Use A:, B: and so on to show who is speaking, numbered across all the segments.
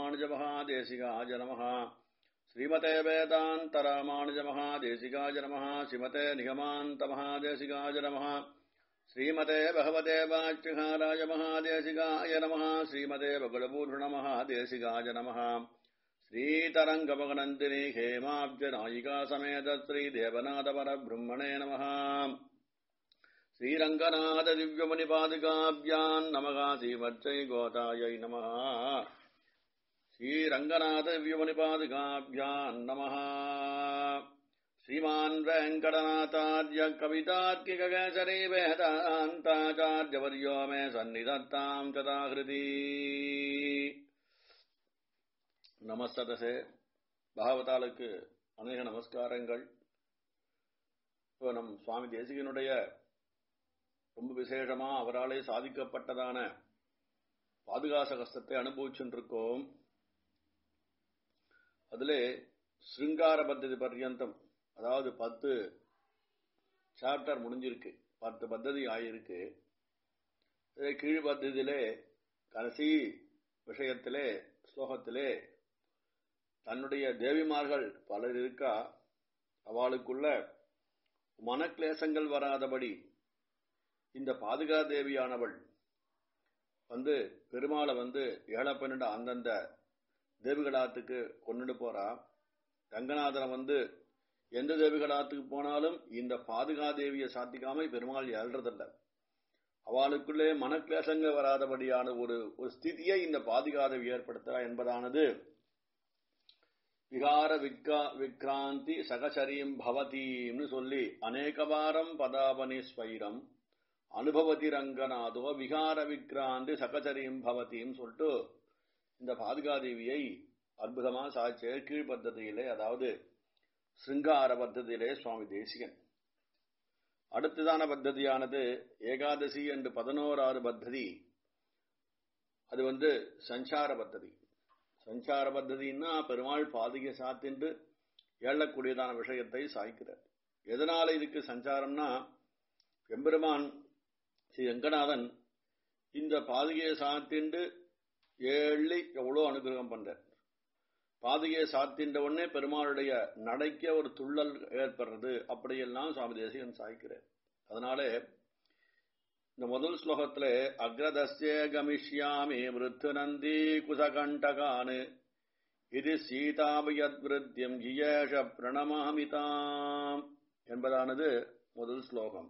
A: रामानुजमहादेशिकाय नमः श्रीमते वेदान्तरामानुजमहादेशिकाय नमः श्रीमते निगमान्तमहादेशिकाय नमः श्रीमते भगवते वाच्यहाराय महादेशिकाय नमः श्रीमते बकुलपूर्णमहादेशिकाय नमः श्रीतरङ्गमगनन्दिनी हेमाब्जनायिका समेत श्रीदेवनाथपरब्रह्मणे नमः श्रीरङ्गनाथदिव्यमणिपादुकाभ्याम् नमः श्रीवत्सै गोतायै नमः श्रीरङ्गनाथदिव्यमणिपादुकाभ्याम् नमः श्रीमान् वेङ्कटनाथार्य कवितार्किककेसरी वेदान्ताचार्यवर्यो मे सन्निधत्ताम् कदाहृति நமஸ்ததசே பாகவதாளுக்கு அநேக நமஸ்காரங்கள் இப்போ நம் சுவாமி தேசிகனுடைய ரொம்ப விசேஷமா அவராலே சாதிக்கப்பட்டதான பாதுகாச கஷ்டத்தை அனுபவிச்சுருக்கோம் அதிலே ஸ்ருங்கார பத்ததி பர்யந்தம் அதாவது பத்து சாப்டர் முடிஞ்சிருக்கு பத்து பத்ததி ஆயிருக்கு கீழ் பத்ததியிலே கடைசி விஷயத்திலே ஸ்லோகத்திலே தன்னுடைய தேவிமார்கள் பலர் இருக்கா அவளுக்குள்ள மனக்லேசங்கள் வராதபடி இந்த பாதுகா தேவியானவள் வந்து பெருமாளை வந்து ஏழை பன்னெண்டு அந்தந்த தேவிகளாத்துக்கு கொண்டுட்டு போறா ரங்கநாதனை வந்து எந்த தேவிகளாத்துக்கு போனாலும் இந்த பாதுகா தேவியை சாத்திக்காம பெருமாள் ஏழ்றதில்ல அவளுக்குள்ளே மனக்லேசங்கள் வராதபடியான ஒரு ஒரு ஸ்திதியை இந்த பாதுகாதேவி ஏற்படுத்துறா என்பதானது விகார விக்கா விக்ராந்தி சகசரீம் பவதீம்னு சொல்லி அநேகவாரம் பதாபனி ஸ்வைரம் அனுபவதி ரங்கநாதோ விகார விக்ராந்தி சகசரீம் பவதின்னு சொல்லிட்டு இந்த பாதுகாதேவியை அற்புதமா சாய்ச்ச கீழ் பத்ததியிலே அதாவது சிருங்கார பத்ததியிலே சுவாமி தேசிகன் அடுத்ததான பத்ததியானது ஏகாதசி என்று பதினோராறு பத்ததி அது வந்து சஞ்சார பத்ததி சஞ்சார பத்ததின்னா பெருமாள் பாதிகை சாத்தின்று ஏழக்கூடியதான விஷயத்தை சாய்க்கிறார் எதனால இதுக்கு சஞ்சாரம்னா எம்பெருமான் ஸ்ரீ ரங்கநாதன் இந்த பாதுகையை சாத்திண்டு ஏழி எவ்வளோ அனுகிரகம் பண்றார் பாதுகையை சாத்தின்ற உடனே பெருமாளுடைய நடைக்க ஒரு துள்ளல் ஏற்படுறது அப்படியெல்லாம் சுவாமி தேசிகன் சாய்க்கிறார் அதனால இந்த முதல் ஸ்லோகத்துல அக்ரதஸ்ய கமிஷ்யாமி மிருத்து நந்தி குசகண்டகானு இது சீதாபயத் விருத்தியம் ஜியேஷ பிரணமாமிதாம் என்பதானது முதல் ஸ்லோகம்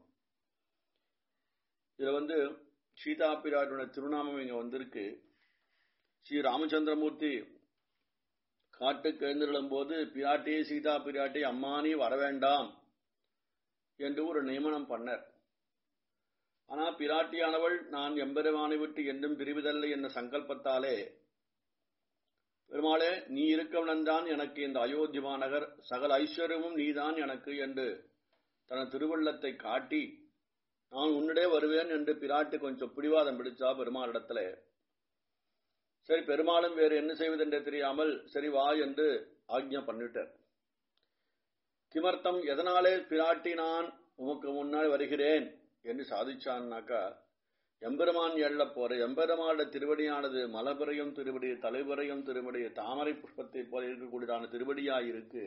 A: இதுல வந்து சீதா பிராட்டுடைய திருநாமம் இங்க வந்திருக்கு ஸ்ரீ ராமச்சந்திரமூர்த்தி காட்டுக்கு எழுந்திருளும் போது பிராட்டி சீதா பிராட்டி அம்மானி வரவேண்டாம் என்று ஒரு நியமனம் பண்ணர் ஆனா பிராட்டியானவள் நான் எம்பெருமானை விட்டு என்றும் பிரிவதில்லை என்ற சங்கல்பத்தாலே பெருமாளே நீ இருக்கவனந்தான் எனக்கு இந்த அயோத்தி மாநகர் சகல ஐஸ்வர்யமும் நீதான் எனக்கு என்று தனது திருவள்ளத்தை காட்டி நான் உன்னிடே வருவேன் என்று பிராட்டி கொஞ்சம் பிடிவாதம் பிடிச்சா பெருமாளிடத்துல சரி பெருமாளும் வேறு என்ன செய்வதென்றே தெரியாமல் சரி வா என்று ஆக்ஞா பண்ணிட்டார் கிமர்த்தம் எதனாலே பிராட்டி நான் உமக்கு முன்னால் வருகிறேன் என்று சாதிச்சான்னாக்கா எம்பெருமான் எள்ள போற எம்பெருமானோட திருவடியானது மலபுரையும் திருவடி தலைவரையும் திருவடி தாமரை புஷ்பத்தை போல இருக்கக்கூடியதான திருவடியாயிருக்கு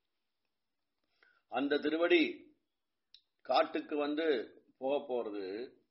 A: அந்த திருவடி காட்டுக்கு வந்து போக போறது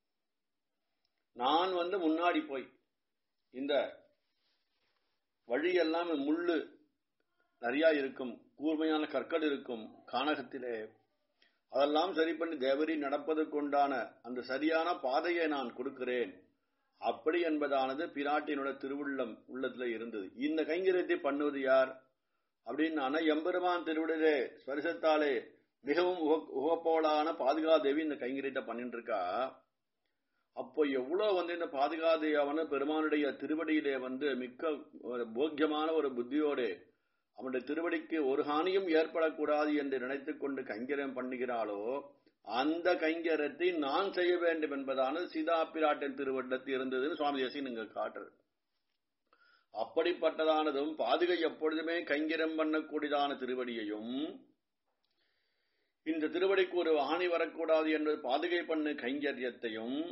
A: நான் வந்து முன்னாடி போய் இந்த வழியெல்லாம் முள்ளு நிறைய இருக்கும் கூர்மையான கற்கள் இருக்கும் கானகத்திலே அதெல்லாம் சரி பண்ணி தேவரி நடப்பதற்குண்டான அந்த சரியான பாதையை நான் கொடுக்கிறேன் அப்படி என்பதானது பிராட்டியினோட திருவுள்ளம் உள்ளத்துல இருந்தது இந்த கைங்கரியத்தை பண்ணுவது யார் அப்படின்னு எம்பெருமான் திருவிடலே ஸ்பரிசத்தாலே மிகவும் உகப்போடான பாதுகாதேவி இந்த கைங்கரியத்தை பண்ணிட்டு இருக்கா அப்போ எவ்வளவு வந்து இந்த பாதுகாதேவன பெருமானுடைய திருவடியிலே வந்து மிக்க போக்கியமான ஒரு புத்தியோடு அவனுடைய திருவடிக்கு ஒரு ஹானியும் ஏற்படக்கூடாது என்று நினைத்துக் கொண்டு கைங்கரியம் பண்ணுகிறாளோ அந்த கைங்கரத்தை நான் செய்ய வேண்டும் என்பதான சீதா பிராட்டின் திருவட்டத்தில் இருந்ததுன்னு சுவாமி தேசி நீங்க காட்டுறது அப்படிப்பட்டதானதும் பாதுகை எப்பொழுதுமே கைங்கரம் பண்ணக்கூடியதான திருவடியையும் இந்த திருவடிக்கு ஒரு ஆணி வரக்கூடாது என்று பாதுகை பண்ணு கைங்கரியத்தையும்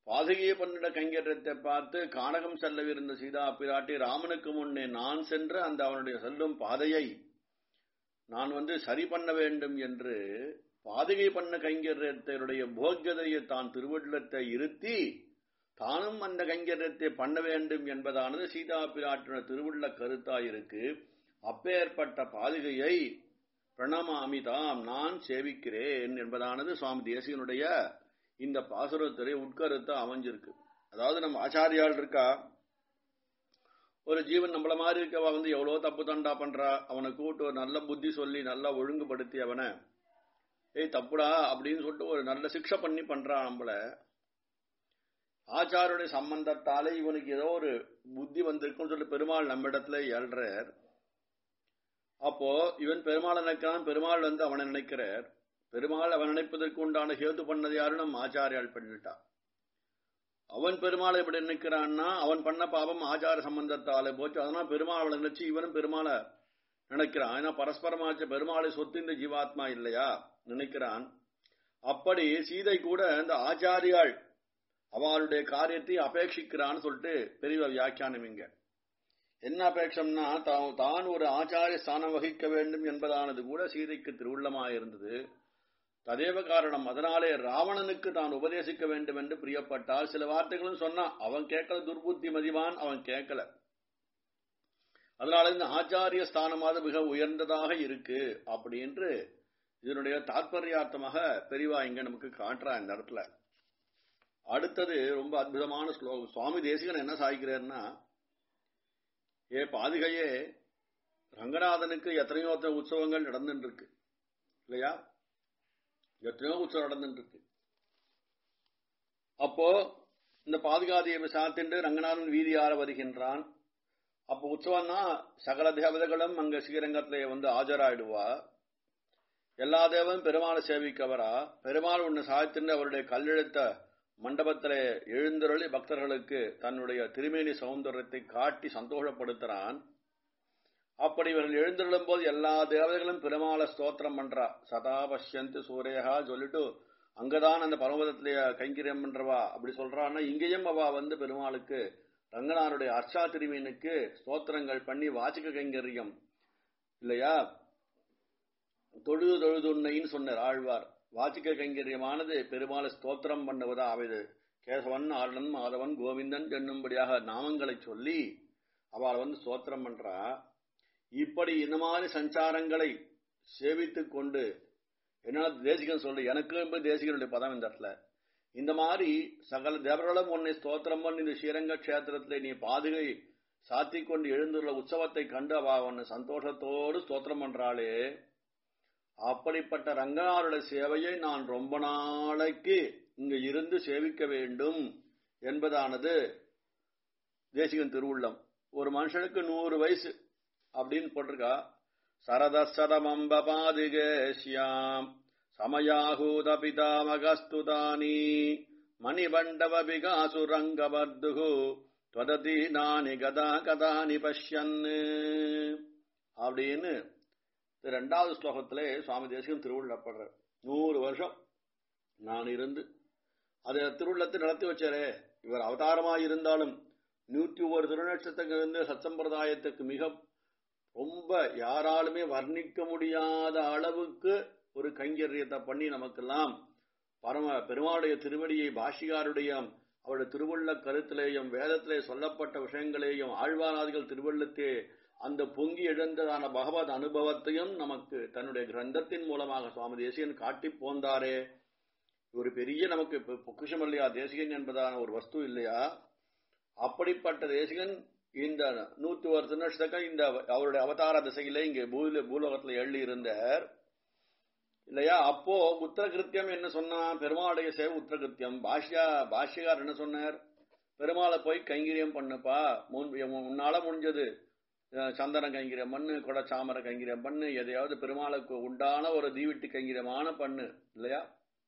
A: பாதகியை பண்ணிட கைங்கரியத்தை பார்த்து கானகம் செல்லவிருந்த சீதா பிராட்டி ராமனுக்கு முன்னே நான் சென்ற அந்த அவனுடைய செல்லும் பாதையை நான் வந்து சரி பண்ண வேண்டும் என்று பாதகை பண்ண கைங்கரியத்தினுடைய போக்கியதையை தான் திருவள்ளத்தை இருத்தி தானும் அந்த கைங்கரியத்தை பண்ண வேண்டும் என்பதானது சீதா பிராட்டின திருவுள்ள கருத்தாயிருக்கு அப்பேற்பட்ட பாதுகையை பிரணமாமி தாம் நான் சேவிக்கிறேன் என்பதானது சுவாமி தேசியனுடைய இந்த பாசுரத்துறை உட்கருத்தா அமைஞ்சிருக்கு அதாவது நம்ம ஆச்சாரியால் இருக்கா ஒரு ஜீவன் நம்மள மாதிரி இருக்கவா வந்து எவ்வளவு தப்பு தண்டா பண்றா அவனை கூட்டு ஒரு நல்ல புத்தி சொல்லி நல்லா ஒழுங்குபடுத்தி அவனை ஏய் தப்புடா அப்படின்னு சொல்லிட்டு ஒரு நல்ல சிக்ஷை பண்ணி பண்றான் நம்மள ஆச்சாருடைய சம்பந்தத்தாலே இவனுக்கு ஏதோ ஒரு புத்தி வந்திருக்குன்னு சொல்லி பெருமாள் நம்மிடத்துல ஏழ்றார் அப்போ இவன் பெருமாளை நினைக்கிறான் பெருமாள் வந்து அவனை நினைக்கிறார் பெருமாள் அவன் நினைப்பதற்கு உண்டான ஹேது பண்ணது யாரும் நம்ம ஆச்சாரியால் பண்ணிட்டான் அவன் பெருமாளை எப்படி நினைக்கிறான்னா அவன் பண்ண பாவம் ஆச்சார சம்பந்தத்தாலே போச்சு அதனால பெருமாளை நினைச்சு இவனும் பெருமாளை நினைக்கிறான் ஏன்னா பரஸ்பரமாச்ச பெருமாளை சொத்து இந்த ஜீவாத்மா இல்லையா நினைக்கிறான் அப்படி சீதை கூட இந்த ஆச்சாரியாள் அவளுடைய காரியத்தை அபேட்சிக்கிறான்னு சொல்லிட்டு பெரிய வியாக்கியானம் இங்க என்ன அபேட்சம்னா தான் ஒரு ஆச்சாரிய ஸ்தானம் வகிக்க வேண்டும் என்பதானது கூட சீதைக்கு திருவுள்ளமாயிருந்தது ததேவ காரணம் அதனாலே ராவணனுக்கு தான் உபதேசிக்க வேண்டும் என்று பிரியப்பட்டால் சில வார்த்தைகளும் சொன்னான் அவன் கேட்கல துர்புத்தி மதிவான் அவன் கேட்கல அதனால இந்த ஆச்சாரிய ஸ்தானமாவது மிக உயர்ந்ததாக இருக்கு அப்படின்று இதனுடைய தாற்பயார்த்தமாக பெரிவா இங்க நமக்கு காட்டுறா இந்த இடத்துல அடுத்தது ரொம்ப அற்புதமான ஸ்லோகம் சுவாமி தேசிகன் என்ன சாய்க்கிறார்னா ஏ பாதுகையே ரங்கநாதனுக்கு எத்தனையோ உற்சவங்கள் நடந்துட்டு இருக்கு இல்லையா எத்தனையோ உற்சவம் நடந்துட்டு இருக்கு அப்போ இந்த பாதுகாதியை சாத்திண்டு ரங்கநாதன் வீதியார வருகின்றான் அப்போ உற்சவம்னா சகல தேவதைகளும் அங்க ஸ்ரீரங்கத்திலே வந்து ஆஜராயிடுவா எல்லா தேவன் பெருமாளை சேவிக்கவரா பெருமாள் ஒன்னு சாய்த்திண்டு அவருடைய கல்லெழுத்த மண்டபத்திலே எழுந்தருளி பக்தர்களுக்கு தன்னுடைய திருமேனி சௌந்தரியத்தை காட்டி சந்தோஷப்படுத்துறான் அப்படி இவர்கள் எழுந்துள்ளும் போது எல்லா தேவதைகளும் பெருமாளை ஸ்தோத்திரம் பண்றா சதா பஷ்யந்து சூரியகா சொல்லிட்டு அங்கதான் அந்த பரமதத்திலேய கைங்கரியம் பண்றவா அப்படி சொல்றான்னா இங்கேயும் அவ வந்து பெருமாளுக்கு ரங்கனாருடைய அர்ச்சா திருமீனுக்கு ஸ்தோத்திரங்கள் பண்ணி வாச்சிக்க கைங்கரியம் இல்லையா தொழுது தொழுதுன்னைன்னு சொன்னார் ஆழ்வார் வாச்சிக்க கைங்கரியமானது பெருமாளை ஸ்தோத்திரம் பண்ணுவதா அவைது கேசவன் ஆரணன் மாதவன் கோவிந்தன் என்னும்படியாக நாமங்களை சொல்லி அவளை வந்து ஸ்தோத்திரம் பண்றா இப்படி இந்த மாதிரி சஞ்சாரங்களை சேவித்துக் கொண்டு என்ன தேசிகன் சொல்ற எனக்கு தேசிகனுடைய பதம் இந்த இடத்துல இந்த மாதிரி சகல தேவர்களும் உன்னை ஸ்தோத்திரம் பண்ணி இந்த ஸ்ரீரங்க கஷேத்திரத்திலே நீ பாதுகை சாத்தி கொண்டு எழுந்துள்ள உற்சவத்தை கண்டு அவ உன்னை சந்தோஷத்தோடு ஸ்தோத்திரம் பண்றாளே அப்படிப்பட்ட ரங்கனாருடைய சேவையை நான் ரொம்ப நாளைக்கு இங்க இருந்து சேவிக்க வேண்டும் என்பதானது தேசிகன் திருவுள்ளம் ஒரு மனுஷனுக்கு நூறு வயசு அப்படின்னு போட்டிருக்கா சரத சதமம்ப பாதிகேஷ்யாம் சமயாகூத பிதாமகஸ்துதானி மணிபண்டவ விகாசு ரங்கபர்துகு துவததி நானி கதா கதானி பஷ்யன்னு அப்படின்னு ரெண்டாவது ஸ்லோகத்திலே சுவாமி தேசிகம் திருவுள்ளப்படுற நூறு வருஷம் நான் இருந்து அதை திருவுள்ளத்தை நடத்தி வச்சாரே இவர் அவதாரமாக இருந்தாலும் நூற்றி ஒரு திருநட்சத்திரத்துக்கு இருந்து சத்சம்பிரதாயத்துக்கு மிக ரொம்ப யாராலுமே வர்ணிக்க முடியாத அளவுக்கு ஒரு கைங்கரியத்தை பண்ணி நமக்கெல்லாம் பரம பெருமாளுடைய திருவடியை பாஷிகாருடைய அவருடைய திருவள்ள கருத்திலேயும் வேதத்திலே சொல்லப்பட்ட விஷயங்களையும் ஆழ்வாராதிகள் திருவள்ளத்தே அந்த பொங்கி எழுந்ததான பகவத் அனுபவத்தையும் நமக்கு தன்னுடைய கிரந்தத்தின் மூலமாக சுவாமி தேசிகன் காட்டி போந்தாரே ஒரு பெரிய நமக்கு பொக்கிஷம் இல்லையா தேசிகன் என்பதான ஒரு வஸ்து இல்லையா அப்படிப்பட்ட தேசிகன் இந்த நூத்தி ஒரு திருநட்சத்திர இந்த அவருடைய அவதார திசையில இங்க பூல பூலோகத்துல எழுதி இருந்தார் இல்லையா அப்போ உத்தரகிருத்தியம் என்ன சொன்னா பெருமாளுடைய சேவை உத்தரகிருத்தியம் பாஷ்யா பாஷ்யகார் என்ன சொன்னார் பெருமாளை போய் கைங்கரியம் பண்ணுப்பா முன்னால முடிஞ்சது சந்தன கைங்கரியம் பண்ணு கொட சாமர கைங்கரியம் பண்ணு எதையாவது பெருமாளுக்கு உண்டான ஒரு தீவிட்டு கைங்கரியமான பண்ணு இல்லையா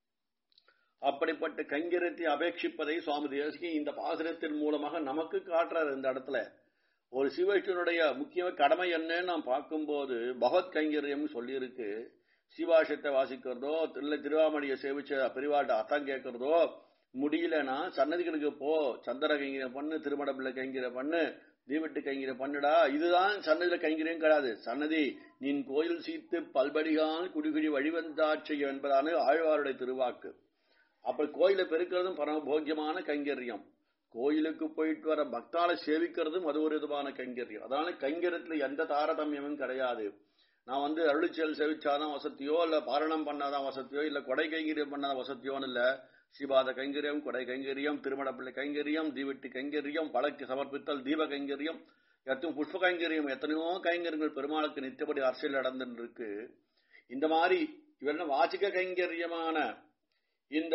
A: அப்படிப்பட்ட கைங்கரியத்தை அபேட்சிப்பதை சுவாமி தேசிகி இந்த பாசுரத்தின் மூலமாக நமக்கு காட்டுறாரு இந்த இடத்துல ஒரு சிவஷ்டனுடைய முக்கிய கடமை என்னன்னு நாம் பார்க்கும்போது பகவத் கைங்கரியம் சொல்லியிருக்கு சிவாஷத்தை வாசிக்கிறதோ இல்லை திருவாமணியை சேவிச்ச பெரிவாட்ட அர்த்தம் கேட்கறதோ முடியலன்னா சன்னதிகளுக்கு போ சந்திர கைங்கிற பண்ணு திருமணப்பிள்ளை கைங்கிற பண்ணு தீவட்டு கைங்கிற பண்ணுடா இதுதான் சன்னதியில கைங்கிறேன் கிடையாது சன்னதி நின் கோயில் சீத்து பல்படிகால் குடிகுடி வழிவந்தாட்சியம் என்பதான ஆழ்வாருடைய திருவாக்கு அப்ப கோயிலை பெருக்கிறதும் பரமபோக்கியமான கைங்கரியம் கோயிலுக்கு போயிட்டு வர பக்தால சேவிக்கிறதும் அது ஒரு விதமான கைங்கரியம் அதனால கைங்கரியத்துல எந்த தாரதமியமும் கிடையாது நான் வந்து அருளிச்செயல் சேவிச்சாதான் வசதியோ இல்ல பாரணம் பண்ணாதான் வசதியோ இல்ல கொடை கைங்கரியம் பண்ணாதான் வசதியோன்னு இல்ல ஸ்ரீபாத கைங்கரியம் கொடை கைங்கரியம் திருமணப்பிள்ளை கைங்கரியம் தீவெட்டி கைங்கரியம் பழக்கு சமர்ப்பித்தல் தீப கைங்கரியம் எத்தனை புஷ்ப கைங்கரியம் எத்தனையோ கைங்கரியங்கள் பெருமாளுக்கு நித்தபடி அரசியல் நடந்துட்டு இருக்கு இந்த மாதிரி இவெல்லாம் வாச்சிக்க கைங்கரியமான இந்த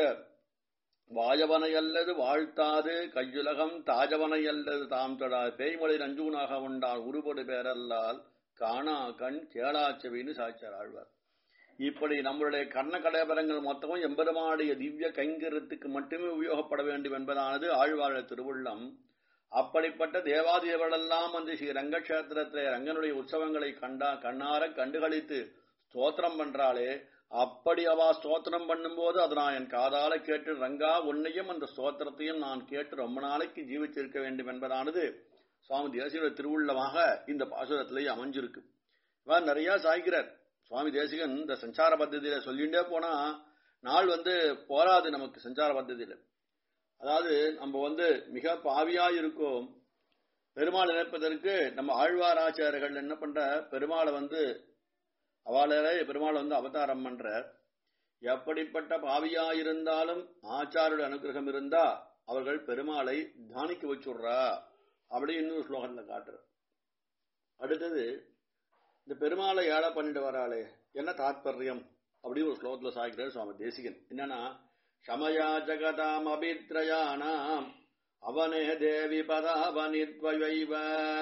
A: வாயவனை அல்லது வாழ்த்தாது கையுலகம் தாஜவனை அல்லது தாம் தொடா பேய்மொழி நஞ்சூனாக உண்டால் உருபடு பேரல்லால் காணா கண் கேளாச்சவின்னு சாய்ச்சார் ஆழ்வார் இப்படி நம்மளுடைய கர்ண கடைபரங்கள் மொத்தமும் எம்பெருமானுடைய திவ்ய கைங்கரத்துக்கு மட்டுமே உபயோகப்பட வேண்டும் என்பதானது ஆழ்வாழ திருவுள்ளம் அப்படிப்பட்ட தேவாதேவர்களெல்லாம் வந்து ஸ்ரீ ரங்கக்ஷேத்திரத்திலே ரங்கனுடைய உற்சவங்களை கண்டா கண்ணார கண்டுகளித்து ஸ்தோத்திரம் பண்றாளே அப்படி அவா ஸ்தோத்திரம் பண்ணும்போது அதை நான் என் காதால கேட்டு ரங்கா உன்னையும் அந்த ஸ்தோத்திரத்தையும் நான் கேட்டு ரொம்ப நாளைக்கு ஜீவிச்சிருக்க வேண்டும் என்பதானது சுவாமி தேசிகனுடைய திருவுள்ளமாக இந்த பாசுரத்திலேயே அமைஞ்சிருக்கு இவர் நிறைய சாய்க்கிறார் சுவாமி தேசிகன் இந்த சஞ்சார பദ്ധதியில சொல்லிண்டே போனா நாள் வந்து போராது நமக்கு சஞ்சார பദ്ധதியில அதாவது நம்ம வந்து மிக பாவியா இருக்கோம் பெருமாள் நினைப்பதற்கு நம்ம ஆழ்வாராச்சாரியர்கள் என்ன பண்ற பெருமாளை வந்து அவளே பெருமாள் வந்து அவதாரம் பண்ற எப்படிப்பட்ட பாவியா இருந்தாலும் ஆச்சாரோட அனுகிரகம் இருந்தா அவர்கள் பெருமாளை தானிக்க வச்சுடுறா அப்படி இன்னொரு ஸ்லோகத்துல காட்டுற அடுத்தது இந்த பெருமாளை ஏழை பண்ணிட்டு வராளே என்ன தாத்பரியம் அப்படின்னு ஒரு ஸ்லோகத்துல சாய்க்கிறார் சுவாமி தேசிகன் என்னன்னா ஷமயா ஜகதாம் அபித்ரயானாம் அவனே தேவி பதாவனித்வயைவ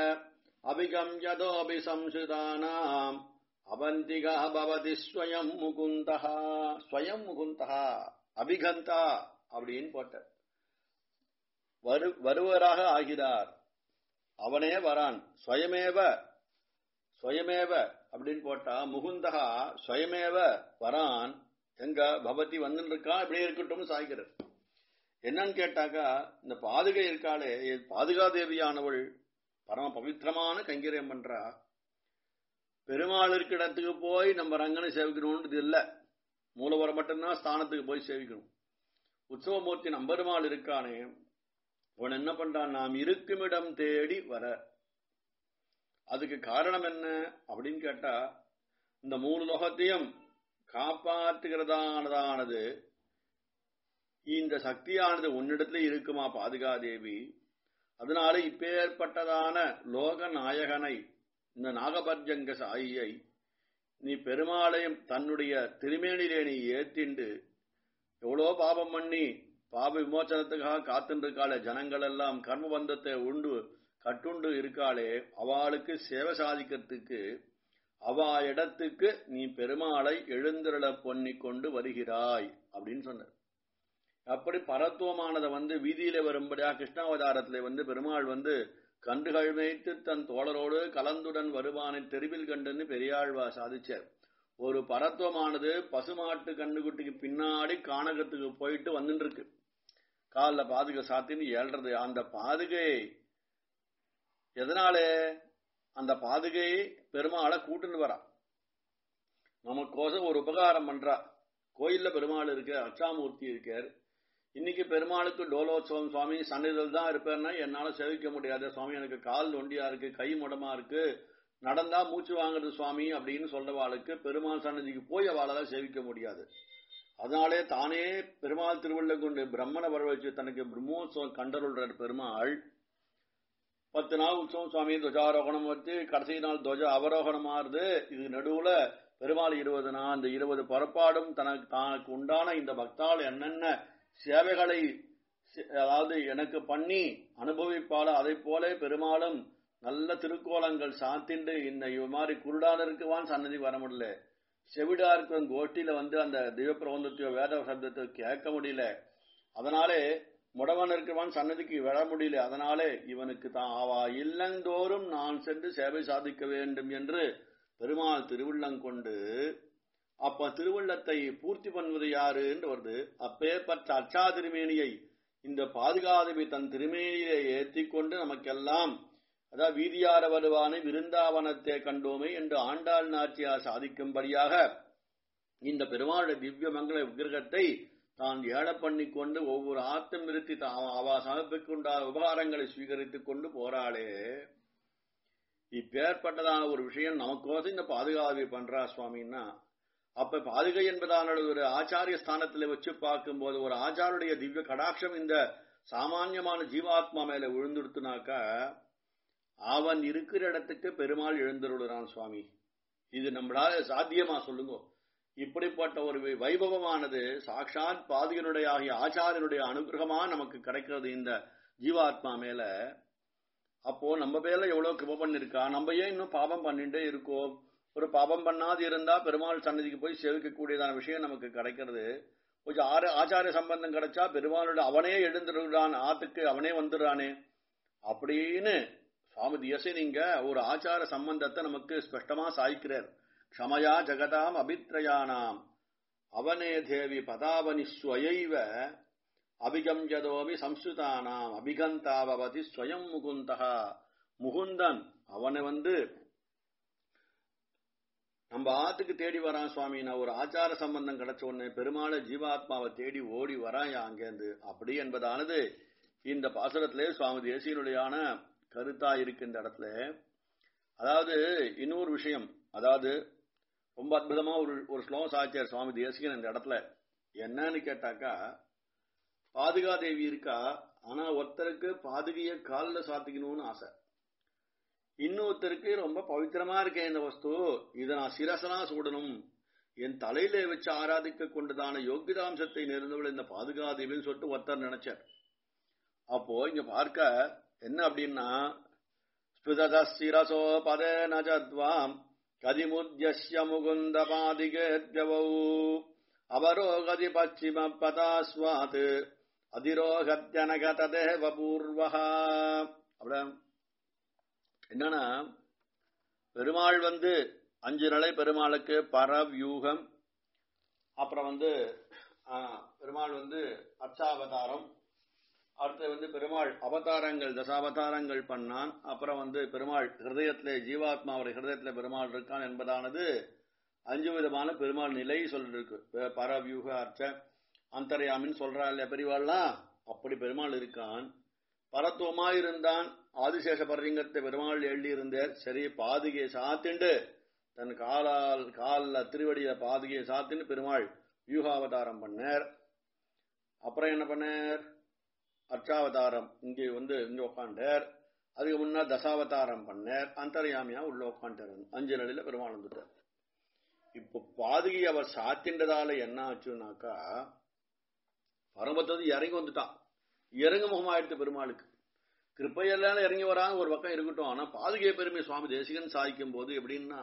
A: அபிகம் யதோபி சம்சுதானாம் அவந்திகா பவதி ஸ்வயம் முகுந்தா ஸ்வயம் முகுந்தா அபிகந்தா அப்படின்னு போட்ட வரு வருவராக ஆகிறார் அவனே வரான் ஸ்வயமேவ ஸ்வயமேவ அப்படின்னு போட்டா முகுந்தகா ஸ்வயமேவ வரான் எங்க பவதி வந்து இருக்கான் இப்படியே இருக்கட்டும் சாய்க்கிறார் என்னன்னு கேட்டாக்கா இந்த பாதுகை இருக்காளே பாதுகா தேவியானவள் பரம பவித்திரமான கைங்கரியம் பண்றா பெருமாள் இருக்கிற இடத்துக்கு போய் நம்ம ரங்கனை சேவிக்கணும்ன்றது இல்ல மூலவரம் மட்டும்தான் ஸ்தானத்துக்கு போய் சேவிக்கணும் உற்சவமூர்த்தி நம்பெருமாள் இருக்கானே அவன் என்ன பண்றான் நாம் இருக்கும் இடம் தேடி வர அதுக்கு காரணம் என்ன அப்படின்னு கேட்டா இந்த மூணு லோகத்தையும் காப்பாற்றுகிறதானதானது இந்த சக்தியானது உன்னிடத்துல இருக்குமா பாதுகாதேவி அதனால இப்பேற்பட்டதான லோக நாயகனை இந்த நாகபர்ஜங்க சாயியை நீ பெருமாளையும் தன்னுடைய திருமேனிலே நீ ஏத்திண்டு எவ்வளோ பாபம் பண்ணி பாப விமோச்சனத்துக்காக காத்துருக்காளே ஜனங்கள் எல்லாம் கர்மபந்தத்தை உண்டு கட்டுண்டு இருக்காளே அவளுக்கு சேவை சாதிக்கிறதுக்கு அவா இடத்துக்கு நீ பெருமாளை எழுந்திரள பொன்னி கொண்டு வருகிறாய் அப்படின்னு சொன்னார் அப்படி பரத்துவமானதை வந்து வீதியில வரும்படியா கிருஷ்ணாவதாரத்துல வந்து பெருமாள் வந்து கன்றுகள் வைத்து தன் தோழரோடு கலந்துடன் வருவானை தெருவில் கண்டுன்னு பெரியாழ்வா சாதிச்சார் ஒரு பரத்துவமானது பசுமாட்டு கண்ணுக்குட்டிக்கு பின்னாடி காணகத்துக்கு போயிட்டு வந்துட்டு இருக்கு காலில் பாதுகை சாத்தின்னு ஏழ்றது அந்த பாதுகை எதனாலே அந்த பாதுகையை பெருமாளை கூட்டுன்னு வரா நமக்கோசம் ஒரு உபகாரம் பண்றா கோயில்ல பெருமாள் இருக்கு அச்சாமூர்த்தி இருக்கார் இன்னைக்கு பெருமாளுக்கு டோலோத்சவம் சுவாமி சன்னிதில் தான் இருப்பேன்னா என்னால சேவிக்க முடியாது சுவாமி எனக்கு கால் நொண்டியா இருக்கு கை முடமா இருக்கு நடந்தா மூச்சு வாங்குறது சுவாமி அப்படின்னு சொல்றவாளுக்கு பெருமாள் சன்னதிக்கு போய் அவளால சேவிக்க முடியாது அதனாலே தானே பெருமாள் திருவள்ள கொண்டு பிரம்மனை வர வச்சு தனக்கு பிரம்மோத்சவம் கண்டருள்ற பெருமாள் பத்து நாள் உற்சவம் சுவாமி துவஜாரோகணம் வச்சு கடைசி நாள் துவஜ அவரோகணம் ஆறுது இது நடுவுல பெருமாள் இருபது நாள் அந்த இருபது புறப்பாடும் தனக்கு தனக்கு உண்டான இந்த பக்தால் என்னென்ன சேவைகளை அதாவது எனக்கு பண்ணி அனுபவிப்பாள அதை போல பெருமாளும் நல்ல திருக்கோலங்கள் சாத்திண்டு இந்த இது மாதிரி குருடான இருக்குவான் சன்னதி வர முடியல செவிடா இருக்கிற கோட்டியில வந்து அந்த தெய்வ பிரபந்தத்தையோ வேத சப்தத்தையோ கேட்க முடியல அதனாலே முடவன் இருக்கிறவன் சன்னதிக்கு வர முடியல அதனாலே இவனுக்கு தான் ஆவா இல்லந்தோறும் நான் சென்று சேவை சாதிக்க வேண்டும் என்று பெருமாள் திருவுள்ளங்கொண்டு அப்ப திருவள்ளத்தை பூர்த்தி பண்ணுவது யாருன்னு வருது அப்பேற்பட்ட அச்சா திருமேனியை இந்த பாதுகாதவி தன் திருமேனியை ஏற்றி கொண்டு நமக்கெல்லாம் அதாவது வீதியார வருவானை விருந்தாவனத்தை கண்டோமே என்று ஆண்டாள் நாச்சியார் சாதிக்கும்படியாக இந்த பெருமாளுடைய திவ்ய மங்கள விக்கிரகத்தை தான் ஏழ பண்ணி கொண்டு ஒவ்வொரு ஆத்தம் நிறுத்தி அவ சமர்ப்பிக்கொண்டான உபகாரங்களை ஸ்வீகரித்துக் கொண்டு போறாளே இப்பேற்பட்டதான ஒரு விஷயம் நமக்கோசம் இந்த பாதுகாவை பண்றா சுவாமின்னா அப்ப பாதுகை என்பதான ஒரு ஆச்சாரிய ஸ்தானத்துல வச்சு பார்க்கும்போது ஒரு ஆச்சாருடைய திவ்ய கடாட்சம் இந்த சாமான்யமான ஜீவாத்மா மேல விழுந்துடுத்துனாக்கா அவன் இருக்கிற இடத்துக்கு பெருமாள் எழுந்தருளுறான் சுவாமி இது நம்மளால சாத்தியமா சொல்லுங்க இப்படிப்பட்ட ஒரு வைபவமானது சாட்சாத் பாதிகனுடைய ஆகிய ஆச்சாரியனுடைய அனுகிரகமா நமக்கு கிடைக்கிறது இந்த ஜீவாத்மா மேல அப்போ நம்ம பேர்ல எவ்வளவு கிருப பண்ணிருக்கா நம்ம ஏன் இன்னும் பாபம் பண்ணிட்டே இருக்கோம் ஒரு பாபம் பண்ணாது இருந்தா பெருமாள் சன்னதிக்கு போய் சேவிக்கக்கூடியதான விஷயம் நமக்கு கிடைக்கிறது கொஞ்சம் ஆறு ஆச்சாரிய சம்பந்தம் கிடைச்சா பெருமாளோட அவனே எழுந்துடுறான் ஆத்துக்கு அவனே வந்துடுறானே அப்படின்னு சுவாமி தியசை நீங்க ஒரு ஆச்சார சம்பந்தத்தை நமக்கு ஸ்பஷ்டமா சாய்க்கிறார் க்ஷமயா ஜகதாம் அபித்ரயானாம் அவனே தேவி பதாவனி ஸ்வயைவ அபிகம்யதோமி சம்ஸ்கிருதானாம் அபிகந்தாபவதி ஸ்வயம் முகுந்தகா முகுந்தன் அவனை வந்து நம்ம ஆத்துக்கு தேடி வரான் சுவாமி நான் ஒரு ஆச்சார சம்பந்தம் கிடைச்ச உடனே பெருமாளை ஜீவாத்மாவை தேடி ஓடி வரான் அங்கேருந்து அப்படி என்பதானது இந்த பாசுரத்திலே சுவாமி தேசியனுடையான கருத்தா இருக்கு இந்த இடத்துல அதாவது இன்னொரு விஷயம் அதாவது ரொம்ப அற்புதமா ஒரு ஒரு ஸ்லோகம் சாச்சியார் சுவாமி தேசிகன் இந்த இடத்துல என்னன்னு கேட்டாக்கா பாதுகா தேவி இருக்கா ஆனா ஒருத்தருக்கு பாதுகைய காலில் சாத்திக்கணும்னு ஆசை இன்னொருத்தருக்கு ரொம்ப பவித்திரமா இருக்கேன் இந்த வஸ்து இதை நான் சிரசனா சூடணும் என் தலையில வச்சு ஆராதிக்க கொண்டதான யோகிதாம்சத்தை நேர்ந்தவள் இந்த பாதுகாதேவின்னு சொல்லிட்டு ஒருத்தர் நினைச்சார் அப்போ இங்க பார்க்க என்ன அப்படின்னா ஸ்பிருதசிரசோ பதே நஜத்வாம் கதிமுத்யஸ்ய முகுந்த பாதிகேத்யவௌ அவரோகதி பச்சிம பதாஸ்வாத் அதிரோகத்யனகததேவ பூர்வஹா அப்படியே என்னன்னா பெருமாள் வந்து அஞ்சு நிலை பெருமாளுக்கு பரவியூகம் அப்புறம் வந்து பெருமாள் வந்து அச்சாவதாரம் அடுத்து வந்து பெருமாள் அவதாரங்கள் தசாவதாரங்கள் பண்ணான் அப்புறம் வந்து பெருமாள் ஹிருதயத்திலே ஜீவாத்மா அவருடைய ஹிருதயத்திலே பெருமாள் இருக்கான் என்பதானது அஞ்சு விதமான பெருமாள் நிலை சொல்லிருக்கு பரவியூக அர்ச்ச அந்தரையாமின்னு சொல்றா இல்லையா பெரியவாள்லாம் அப்படி பெருமாள் இருக்கான் பரத்துவமா இருந்தான் ஆதிசேஷ பரலிங்கத்தை பெருமாள் எழுதி இருந்தார் சரி பாதுகையை சாத்திண்டு தன் காலால் காலில் திருவடியில பாதுகையை சாத்தின்னு பெருமாள் வியூகாவதாரம் பண்ணார் அப்புறம் என்ன பண்ணார் அர்ச்சாவதாரம் இங்கே வந்து இங்க உட்காண்டார் அதுக்கு முன்னா தசாவதாரம் பண்ணார் அந்தர்யாமியா உள்ள உட்காண்டார் அஞ்சு நிலையில பெருமாள் வந்துட்டார் இப்போ பாதுகை அவர் சாத்தின்றதால என்ன ஆச்சுனாக்கா பரமத்தது இறங்கி வந்துட்டான் இறங்கு முகமாயிடுத்து பெருமாளுக்கு கிருப்பையெல்லாம் இறங்கி வராங்க ஒரு பக்கம் இருக்கட்டும் ஆனா பாதுகை பெருமை சுவாமி தேசிகன் சாய்க்கும் போது எப்படின்னா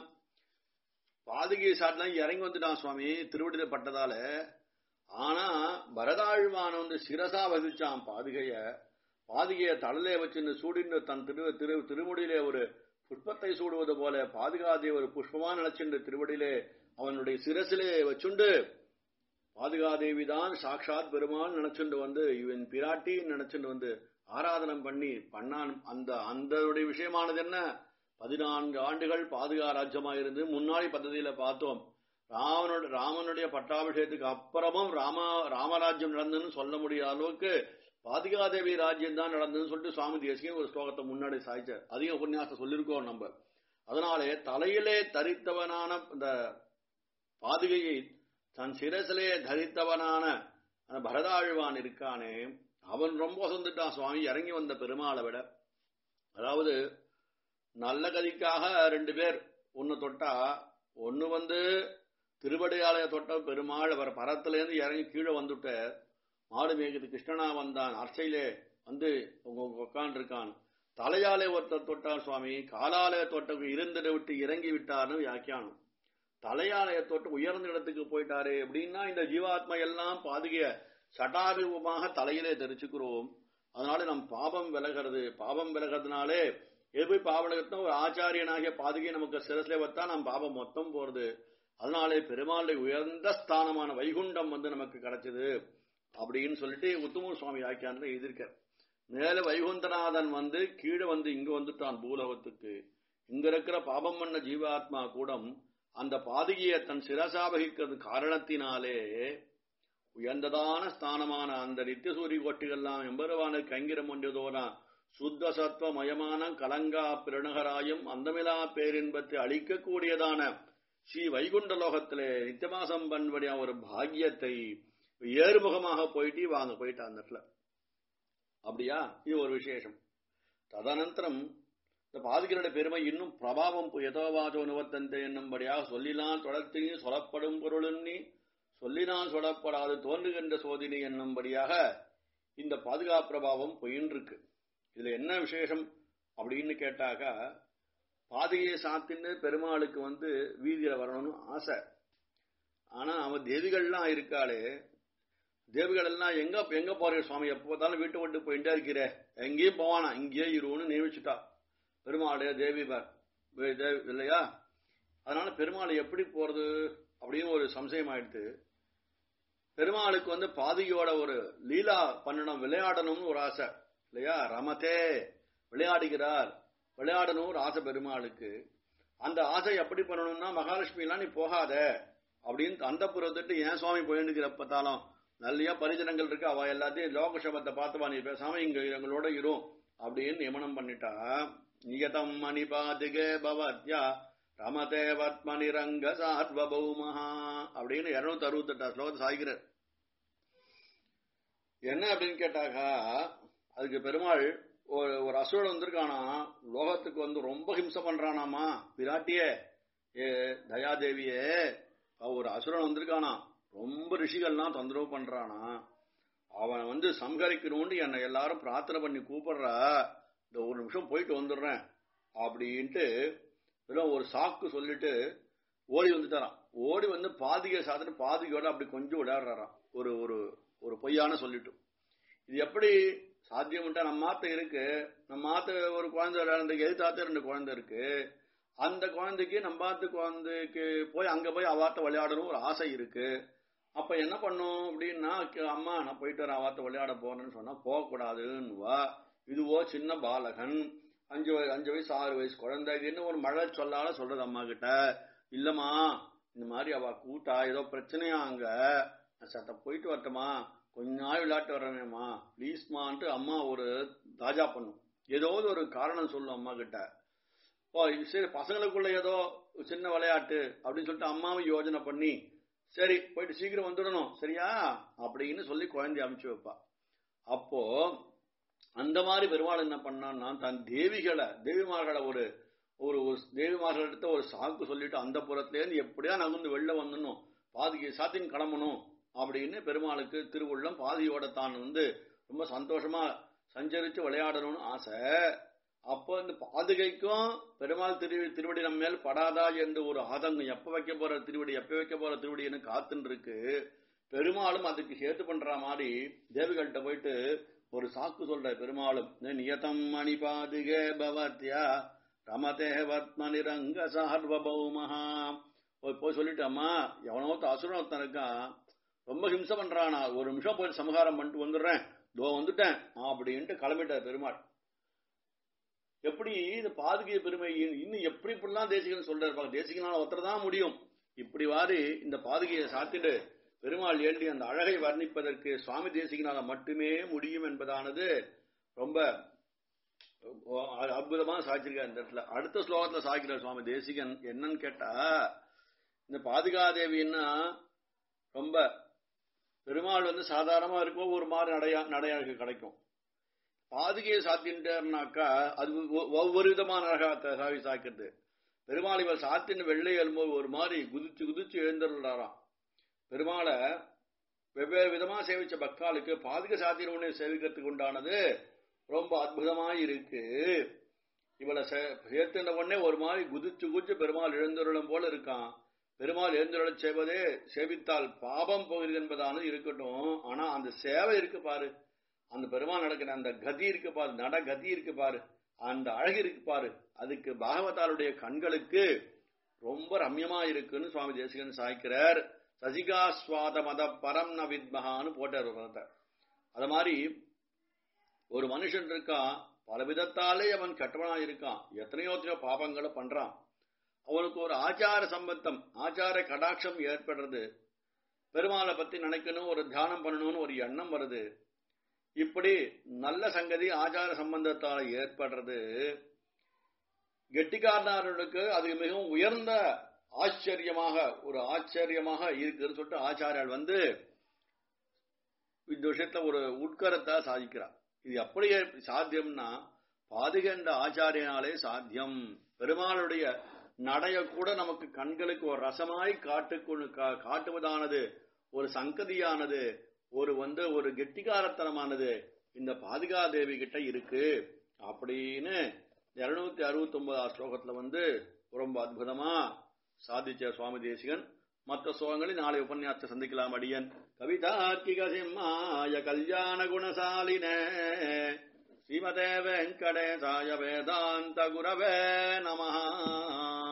A: பாதுகை சாட்டிலாம் இறங்கி வந்துட்டான் சுவாமி திருவடியில பட்டதால ஆனா பரதாழ்வான வந்து சிரசா வகிச்சான் பாதுகைய பாதுகைய தலையில வச்சு சூடின்னு தன் திரு திரு திருமுடியிலே ஒரு புஷ்பத்தை சூடுவது போல பாதுகாதே ஒரு புஷ்பமா நினைச்சுண்டு திருவடியிலே அவனுடைய சிரசிலே வச்சுண்டு பாதுகாதேவி தான் சாட்சாத் பெருமாள் நினைச்சுண்டு வந்து இவன் பிராட்டி நினைச்சுண்டு வந்து ஆராதனம் பண்ணி பண்ணான் அந்த அந்த விஷயமானது என்ன பதினான்கு ஆண்டுகள் பாதுகா ராஜ்யமா இருந்து முன்னாடி பദ്ധதியில பார்த்தோம் ராமனோட ராமனுடைய பட்டாபிஷேகத்துக்கு அப்புறமும் ராம ராமராஜ்யம் நடந்ததுன்னு சொல்ல முடியாத அளவுக்கு பாதுகாதேவி ராஜ்யம் தான் நடந்ததுன்னு சொல்லிட்டு சுவாமி தேசியம் ஒரு ஸ்லோகத்தை முன்னாடி சாய்ச்சார் அதிக உபன்யாசம் சொல்லியிருக்கோம் நம்ம அதனாலே தலையிலே தரித்தவனான இந்த பாதுகையை தன் சிரசிலே தரித்தவனான அந்த பரதாழ்வான் இருக்கானே அவன் ரொம்ப சொந்துட்டான் சுவாமி இறங்கி வந்த பெருமாளை விட அதாவது நல்ல கதிக்காக ரெண்டு பேர் ஒன்னு தொட்டா ஒன்னு வந்து திருவடியாலய தொட்ட பெருமாள் அவர் பரத்திலேருந்து இறங்கி கீழே வந்துட்ட மாடு மேகத்து கிருஷ்ணனா வந்தான் அர்ச்சையிலே வந்து உட்காண்டிருக்கான் தலையாலே ஒருத்தர் தொட்டார் சுவாமி காலாலய தொட்ட இருந்திட விட்டு இறங்கி விட்டார்னு வியாக்கியானம் தலையாலய தொட்டு உயர்ந்த இடத்துக்கு போயிட்டாரு அப்படின்னா இந்த ஜீவாத்மா எல்லாம் பாதுகைய சட்டாரூபமாக தலையிலே தெரிச்சுக்கிறோம் அதனால நம் பாபம் விலகிறது பாபம் விலகிறதுனாலே எது போய் பாவம் விலகிறதுனா ஒரு ஆச்சாரியனாகிய பாதுகை நமக்கு சிரசிலே வத்தா நம் பாபம் மொத்தம் போறது அதனாலே பெருமாளுடைய உயர்ந்த ஸ்தானமான வைகுண்டம் வந்து நமக்கு கிடைச்சது அப்படின்னு சொல்லிட்டு உத்தம சுவாமி ஆக்கியான்ல எதிர்க்க மேல வைகுந்தநாதன் வந்து கீழே வந்து இங்க வந்துட்டான் பூலோகத்துக்கு இங்க இருக்கிற பாபம் பண்ண ஜீவாத்மா கூட அந்த பாதகியை தன் சிரசாபகிக்கிறது காரணத்தினாலே உயர்ந்ததான ஸ்தானமான அந்த நித்திய சூரிய கோட்டிகள்லாம் எம்பெருவானுக்கு அங்கிரம் ஒன்றதோனா சுத்த சத்வ மயமான கலங்கா பிரணகராயும் அந்தமிலா பேரின்பத்தை அளிக்கக்கூடியதான ஸ்ரீ வைகுண்ட லோகத்திலே நித்தியமாசம் பண்படியா ஒரு பாக்கியத்தை ஏறுமுகமாக போயிட்டு வாங்க போயிட்டா அந்த இடத்துல அப்படியா இது ஒரு விசேஷம் ததனந்தரம் இந்த பாதுகளுடைய பெருமை இன்னும் பிரபாவம் எதோவாதோ நுவத்தந்தை என்னும்படியாக சொல்லிலாம் தொடர்த்தினி சொல்லப்படும் பொருளுன்னி சொல்லினால் சொல்லப்படாது தோன்றுகின்ற சோதினி என்னும்படியாக இந்த பாதுகா பிரபாவம் பொயின்றிருக்கு இதுல என்ன விசேஷம் அப்படின்னு கேட்டாக்கா பாதுகையை சாத்தின்னு பெருமாளுக்கு வந்து வீதியில வரணும்னு ஆசை ஆனா அவன் தேவிகள்லாம் இருக்காளே தேவிகள் எல்லாம் எங்க எங்க போறீங்க சுவாமி எப்போ பார்த்தாலும் வீட்டை விட்டு போயிட்டே இருக்கிற எங்கேயும் போவானா இங்கேயே இருன்னு நியமிச்சுட்டா பெருமாள் தேவி இல்லையா அதனால பெருமாள் எப்படி போறது அப்படின்னு ஒரு சம்சயம் ஆயிடுத்து பெருமாளுக்கு வந்து பாதியோட ஒரு லீலா பண்ணணும் விளையாடணும்னு ஒரு ஆசை இல்லையா ரமதே விளையாடுகிறார் விளையாடணும் ஒரு ஆசை பெருமாளுக்கு அந்த ஆசை எப்படி பண்ணணும்னா மகாலட்சுமி எல்லாம் நீ போகாத அப்படின்னு அந்த புறத்துட்டு ஏன் சுவாமி போயிட்டு பார்த்தாலும் நல்லையா பரிஜனங்கள் இருக்கு அவ எல்லாத்தையும் லோகசபத்தை பார்த்துவா நீ பேசாம இங்க எங்களோட இரும் அப்படின்னு நியமனம் பண்ணிட்டா நியதம் மணிபாதிகே பவத்யா ரமதே வத்மனி ரங்க சார்வபௌமஹா அப்படின்னு இருநூத்தி அறுபத்தி எட்டாம் ஸ்லோகத்தை சாய்கிறார் என்ன அப்படின்னு கேட்டாக்கா அதுக்கு பெருமாள் ஒரு ஒரு அசுரன் வந்திருக்கானா லோகத்துக்கு வந்து ரொம்ப ஹிம்சை பண்றானாமா பிராட்டியே ஏ தயாதேவியே ஒரு அசுரன் வந்திருக்கானா ரொம்ப ரிஷிகள்லாம் தொந்தரவு பண்றானா அவன் வந்து சம்ஹரிக்கணும்னு என்னை எல்லாரும் பிரார்த்தனை பண்ணி கூப்பிடுறா இந்த ஒரு நிமிஷம் போயிட்டு வந்துடுறேன் அப்படின்ட்டு வெறும் ஒரு சாக்கு சொல்லிட்டு ஓடி வந்துட்டாராம் ஓடி வந்து பாதிகை சாத்திட்டு பாதிகையோட அப்படி கொஞ்சம் விளையாடுறாராம் ஒரு ஒரு ஒரு பொய்யான சொல்லிட்டு இது எப்படி சாத்தியம்ட்டா நம்ம மாத்த இருக்கு நம்ம மாத்த ஒரு குழந்தை விளையாடுறதுக்கு எதிர்த்தாத்த ரெண்டு குழந்தை இருக்கு அந்த குழந்தைக்கு நம்ம ஆத்து குழந்தைக்கு போய் அங்க போய் அவாத்த விளையாடணும் ஒரு ஆசை இருக்கு அப்ப என்ன பண்ணும் அப்படின்னா அம்மா நான் போயிட்டு வரேன் அவாத்த விளையாட போறேன்னு சொன்னா போகக்கூடாதுன்னு வா இதுவோ சின்ன பாலகன் அஞ்சு அஞ்சு வயசு ஆறு வயசு குழந்தைன்னு ஒரு மழை சொல்லால சொல்றது அம்மா கிட்ட இல்லம்மா இந்த மாதிரி அவ கூட்டா ஏதோ பிரச்சனையா அங்க சத்த போயிட்டு வரட்டுமா கொஞ்ச நாள் விளையாட்டு வரவேம்மா ப்ளீஸ்மான்ட்டு அம்மா ஒரு தாஜா பண்ணும் ஏதாவது ஒரு காரணம் சொல்லும் அம்மா கிட்ட ஓ சரி பசங்களுக்குள்ள ஏதோ சின்ன விளையாட்டு அப்படின்னு சொல்லிட்டு அம்மாவை யோஜனை பண்ணி சரி போயிட்டு சீக்கிரம் வந்துடணும் சரியா அப்படின்னு சொல்லி குழந்தைய அமுச்சு வைப்பா அப்போ அந்த மாதிரி பெருமாள் என்ன பண்ணான்னா தன் தேவிகளை தேவிமார்களை ஒரு ஒரு தேவிமார்கள் எடுத்த ஒரு சாக்கு சொல்லிட்டு அந்த புறத்துலேருந்து எப்படியா நகர்ந்து வெளில வந்துடணும் பாதிக்கு சாத்தின் கிளம்பணும் அப்படின்னு பெருமாளுக்கு திருவுள்ளம் பாதியோட தான் வந்து ரொம்ப சந்தோஷமா சஞ்சரிச்சு விளையாடணும்னு ஆசை அப்போ இந்த பாதுகைக்கும் பெருமாள் திரு திருவடி நம்ம மேல் படாதா என்று ஒரு ஆதங்கம் எப்ப வைக்க போற திருவடி எப்ப வைக்க போற திருவடின்னு காத்துன்னு இருக்கு பெருமாளும் அதுக்கு சேர்த்து பண்ற மாதிரி தேவிகள்கிட்ட போயிட்டு ஒரு சாக்கு சொல்ற பெருமாளும் நியதம் மணி பாதுகே பவத்யா ரமதே வத்மனி ரங்க சார்வபௌமஹா போய் சொல்லிட்டு அம்மா எவனோ அசுரன் ஒருத்தன் இருக்கான் ரொம்ப ஹிம்சை பண்றானா ஒரு நிமிஷம் போய் சமகாரம் பண்ணிட்டு வந்துடுறேன் தோ வந்துட்டேன் அப்படின்ட்டு கிளம்பிட்டார் பெருமாள் எப்படி இந்த பாதுகை பெருமை இன்னும் எப்படி இப்படிலாம் தேசிகன் சொல்றாரு தேசிகனால ஒருத்தர் தான் முடியும் இப்படி வாரி இந்த பாதுகையை சாத்திட்டு பெருமாள் ஏண்டி அந்த அழகை வர்ணிப்பதற்கு சுவாமி தேசிகனால மட்டுமே முடியும் என்பதானது ரொம்ப அற்புதமா சாய்ச்சிருக்காரு இந்த இடத்துல அடுத்த ஸ்லோகத்துல சாய்க்கிறார் சுவாமி தேசிகன் என்னன்னு கேட்டா இந்த பாதுகாதேவின்னா ரொம்ப பெருமாள் வந்து சாதாரணமா இருக்கும் ஒரு மாதிரி நடையா நடையாக கிடைக்கும் பாதுகையை சாத்தின்ட்டார்னாக்கா அது ஒவ்வொரு விதமான அழகா சாவி சாய்க்கிறது பெருமாள் இவர் சாத்தின்னு வெள்ளை எழும்போது ஒரு மாதிரி குதிச்சு குதிச்சு எழுந்துள்ளாராம் பெருமாளை வெவ்வேறு விதமா சேவிச்ச பக்தாளுக்கு பாதுகை சாத்திரவனை சேவிக்கிறதுக்கு உண்டானது ரொம்ப அற்புதமா இருக்கு இவளை சேர்த்துன உடனே ஒரு மாதிரி குதிச்சு குதிச்சு பெருமாள் எழுந்தருளும் போல இருக்கான் பெருமாள் எழுந்தருளச் செய்வதே சேவித்தால் பாபம் போகிறது என்பதானது இருக்கட்டும் ஆனா அந்த சேவை இருக்கு பாரு அந்த பெருமாள் நடக்கிற அந்த கதி இருக்கு பாரு நட கதி இருக்கு பாரு அந்த அழகு இருக்கு பாரு அதுக்கு பாகவதாருடைய கண்களுக்கு ரொம்ப ரம்யமா இருக்குன்னு சுவாமி தேசிகன் சாய்க்கிறார் சசிகாஸ்வாத மத பரம் ந வித்மகான்னு போட்டார் ஒரு பதத்தை அது மாதிரி ஒரு மனுஷன் இருக்கான் பல விதத்தாலே அவன் கெட்டவனா இருக்கான் எத்தனையோ எத்தனையோ பாபங்களை பண்றான் அவனுக்கு ஒரு ஆச்சார சம்பந்தம் ஆச்சார கடாட்சம் ஏற்படுறது பெருமாளை பத்தி நினைக்கணும் ஒரு தியானம் பண்ணணும்னு ஒரு எண்ணம் வருது இப்படி நல்ல சங்கதி ஆச்சார சம்பந்தத்தால ஏற்படுறது கெட்டிக்காரனார்களுக்கு அது மிகவும் உயர்ந்த ஆச்சரியமாக ஒரு ஆச்சரியமாக இருக்குன்னு சொல்லிட்டு ஆச்சாரியால் வந்து இந்த விஷயத்துல ஒரு உட்கரத்தை சாதிக்கிறார் இது அப்படியே சாத்தியம்னா பாதுகண்ட ஆச்சாரியனாலே சாத்தியம் பெருமாளுடைய நடைய கூட நமக்கு கண்களுக்கு ஒரு ரசமாய் காட்டு காட்டுவதானது ஒரு சங்கதியானது ஒரு வந்து ஒரு கெட்டிகாரத்தனமானது இந்த பாதுகா தேவி கிட்ட இருக்கு அப்படின்னு இருநூத்தி அறுபத்தி ஒன்பதாம் ஸ்லோகத்துல வந்து ரொம்ப அற்புதமா சாதிச்ச சுவாமி தேசிகன் மற்ற ஸ்லோகங்களை நாளை உபன்யாசத்தை சந்திக்கலாம் அடியன் கவிதார்க்கிக சிம்மாய கல்யாண குணசாலினே ஸ்ரீமதே வெங்கடேசாய வேதாந்த குரவே நமஹா